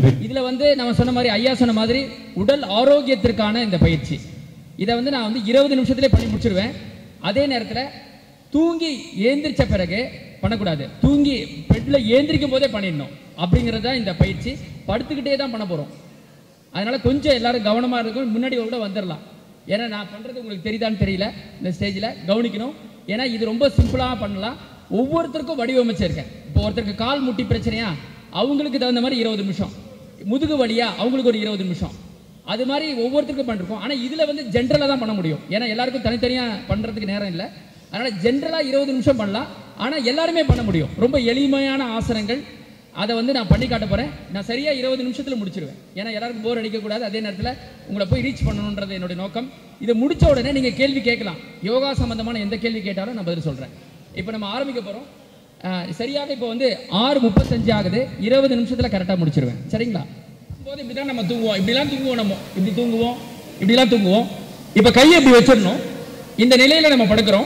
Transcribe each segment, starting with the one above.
இதுல வந்து நம்ம சொன்ன மாதிரி ஐயா சொன்ன மாதிரி உடல் ஆரோக்கியத்திற்கான இந்த பயிற்சி இதை வந்து நான் வந்து இருபது நிமிஷத்திலே பண்ணி முடிச்சிருவேன் அதே நேரத்துல தூங்கி ஏந்திரிச்ச பிறகு பண்ணக்கூடாது தூங்கி பெட்ல ஏந்திரிக்கும் போதே பண்ணிடணும் அப்படிங்கிறது தான் இந்த பயிற்சி படுத்துக்கிட்டே தான் பண்ண போறோம் அதனால கொஞ்சம் எல்லாரும் கவனமா இருக்கும் முன்னாடி கூட வந்துடலாம் ஏன்னா நான் பண்றது உங்களுக்கு தெரியுதான்னு தெரியல இந்த ஸ்டேஜில் கவனிக்கணும் ஏன்னா இது ரொம்ப சிம்பிளாக பண்ணலாம் ஒவ்வொருத்தருக்கும் வடிவமைச்சிருக்கேன் இப்போ ஒருத்தருக்கு கால் முட்டி பிரச்சனையா அவங்களுக்கு தகுந்த மாதிரி இருபது நிமிஷம் முதுகு வலியா அவங்களுக்கு ஒரு இருபது நிமிஷம் அது மாதிரி ஒவ்வொருத்தருக்கும் பண்ணிருக்கோம் ஆனால் இதில் வந்து ஜென்ரலாக தான் பண்ண முடியும் ஏன்னா எல்லாருக்கும் தனித்தனியாக பண்ணுறதுக்கு நேரம் இல்லை அதனால் ஜென்ரலாக இருபது நிமிஷம் பண்ணலாம் ஆனால் எல்லாருமே பண்ண முடியும் ரொம்ப எளிமையான ஆசனங்கள் அதை வந்து நான் பண்ணி காட்ட போகிறேன் நான் சரியாக இருபது நிமிஷத்தில் முடிச்சிருவேன் ஏன்னா எல்லாருக்கும் போர் அடிக்கக்கூடாது அதே நேரத்தில் உங்களை போய் ரீச் பண்ணணுன்றது என்னுடைய நோக்கம் இதை முடிச்ச உடனே நீங்கள் கேள்வி கேட்கலாம் யோகா சம்பந்தமான எந்த கேள்வி கேட்டாலும் நான் பதில் சொல்கிறேன் இப்போ நம்ம ஆரம்பிக்க போகிறோம் சரியாக இப்போ வந்து ஆறு முப்பத்தஞ்சு ஆகுது இருபது நிமிஷத்தில் கரெக்டாக முடிச்சிருவேன் சரிங்களா போது இப்படி தான் நம்ம தூங்குவோம் இப்படிலாம் தூங்குவோம் நம்ம இப்படி தூங்குவோம் இப்படிலாம் தூங்குவோம் இப்போ கையை இப்படி வச்சிடணும் இந்த நிலையில் நம்ம படுக்கிறோம்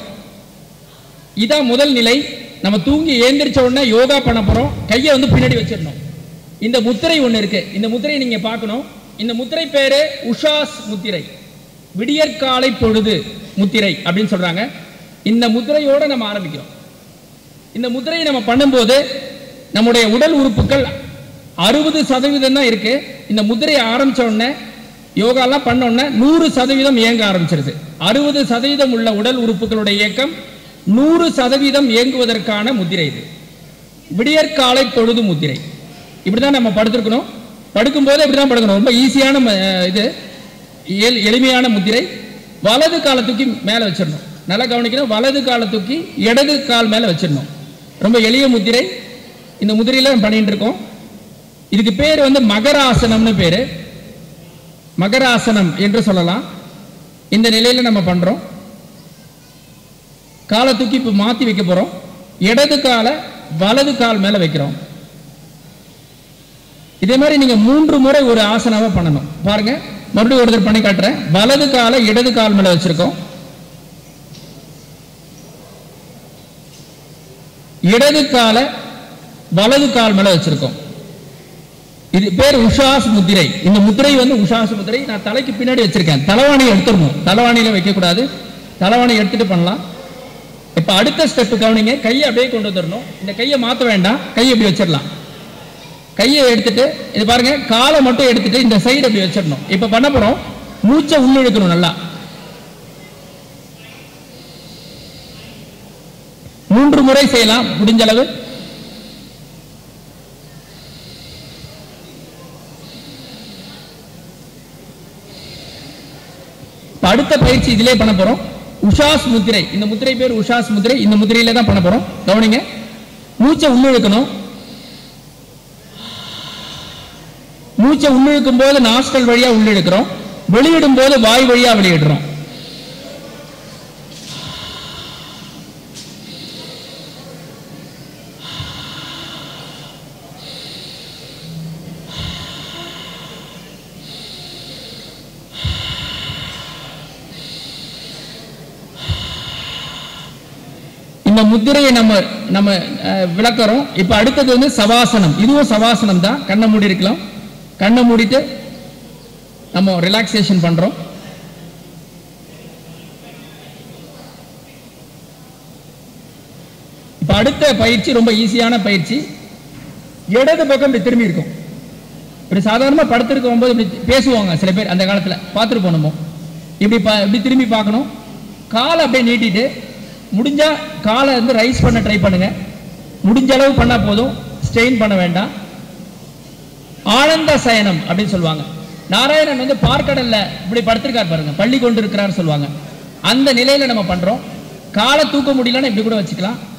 இதான் முதல் நிலை நம்ம தூங்கி ஏந்திரிச்ச உடனே யோகா பண்ண போறோம் கையை வந்து பின்னாடி வச்சிடணும் இந்த முத்திரை ஒன்று இருக்கு இந்த முத்திரையை நீங்க பார்க்கணும் இந்த முத்திரை பேரு உஷாஸ் முத்திரை விடியற்காலை பொழுது முத்திரை அப்படின்னு சொல்றாங்க இந்த முத்திரையோட நம்ம ஆரம்பிக்கிறோம் இந்த முத்திரையை நம்ம பண்ணும்போது நம்முடைய உடல் உறுப்புகள் அறுபது சதவீதம் தான் இருக்கு இந்த முத்திரையை ஆரம்பிச்ச உடனே யோகாலாம் பண்ண உடனே நூறு சதவீதம் இயங்க ஆரம்பிச்சிருது அறுபது சதவீதம் உள்ள உடல் உறுப்புகளுடைய இயக்கம் நூறு சதவீதம் இயங்குவதற்கான முத்திரை இது விடியற்காலை பொழுது முத்திரை இப்படிதான் நம்ம படுத்திருக்கணும் படுக்கும்போது இப்படிதான் படுக்கணும் ரொம்ப ஈஸியான ம- இது எள்- எளிமையான முத்திரை வலது காலை தூக்கி மேலே வச்சிடணும் நல்லா கவனிக்கணும் வலது காலை தூக்கி இடது கால் மேலே வச்சிடணும் ரொம்ப எளிய முத்திரை இந்த முதிரையில நம்ம பண்ணிட்டு இருக்கோம் இதுக்கு பேர் வந்து மகராசனம்னு பேரு மகராசனம் என்று சொல்லலாம் இந்த நிலையில நம்ம பண்றோம் காலை தூக்கி இப்போ மாத்தி வைக்க போறோம் இடது காலை வலது கால் மேல வைக்கிறோம் இதே மாதிரி நீங்க மூன்று முறை ஒரு ஆசனாவை பண்ணணும் பாருங்க மறுபடியும் ஒரு தடவை பண்ணி காட்டுறேன் வலது காலை இடது கால் மேல வச்சிருக்கோம் இடது காலை வலது கால் மேல வச்சிருக்கோம் இது பேர் உஷாஸ் முத்திரை இந்த முத்திரை வந்து உஷாஸ் முத்திரை நான் தலைக்கு பின்னாடி வச்சிருக்கேன் தலைவாணியை எடுத்துடணும் தலைவாணியில வைக்க கூடாது தலைவாணி எடுத்துட்டு பண்ணலாம் இப்ப அடுத்த ஸ்டெப் கவனிங்க கையை அப்படியே கொண்டு வந்துடணும் இந்த கையை மாத்த வேண்டாம் கையை இப்படி வச்சிடலாம் கையை எடுத்துட்டு இது பாருங்க காலை மட்டும் எடுத்துட்டு இந்த சைடு அப்படி வச்சிடணும் இப்ப பண்ண போறோம் மூச்சை உள்ள இழுக்கணும் நல்லா மூன்று முறை செய்யலாம் முடிஞ்ச அளவு இப்ப அடுத்த பயிற்சி இதிலே பண்ண போறோம் உஷாஸ் முத்திரை இந்த முத்திரை பேர் உஷாஸ் முத்திரை இந்த முத்திரையில தான் பண்ண போறோம் கவனிங்க மூச்சை உள்ள இழுக்கணும் மூச்சை உள்ளிழுக்கும் போது நாஸ்டல் வழியா உள்ளிழுக்கிறோம் வெளியிடும் போது வாய் வழியா வெளியிடுறோம் இந்த முத்திரையை நம்ம நம்ம அஹ், விளக்குறோம் இப்போ அடுத்தது வந்து சவாசனம் இதுவும் சவாசனம் தான் கண்ணை மூடி இருக்கலாம் கண்ணை மூடிட்டு நம்ம ரிலாக்ஸேஷன் பண்றோம் இப்போ அடுத்த பயிற்சி ரொம்ப ஈஸியான பயிற்சி இடது பக்கம் இப்படி திரும்பி இருக்கும் இப்படி சாதாரணமாக படுத்திருக்கும் போது இப்படி பேசுவாங்க சில பேர் அந்த காலத்தில் பார்த்துருப்போம் நம்ம இப்படி பா இப்படி திரும்பி பார்க்கணும் காலை அப்படியே நீட்டிட்டு முடிஞ்சா காலை வந்து ரைஸ் பண்ண ட்ரை பண்ணுங்க முடிஞ்ச அளவு பண்ணா போதும் ஸ்ட்ரெயின் பண்ண வேண்டாம் ஆனந்த சயனம் அப்படின்னு சொல்லுவாங்க நாராயணன் வந்து பார்க்கடல்ல இப்படி படுத்திருக்கார் பாருங்க பள்ளி கொண்டு இருக்கிறார் சொல்லுவாங்க அந்த நிலையில நம்ம பண்றோம் காலை தூக்க முடியலன்னா இப்படி கூட வச்சுக்கலாம்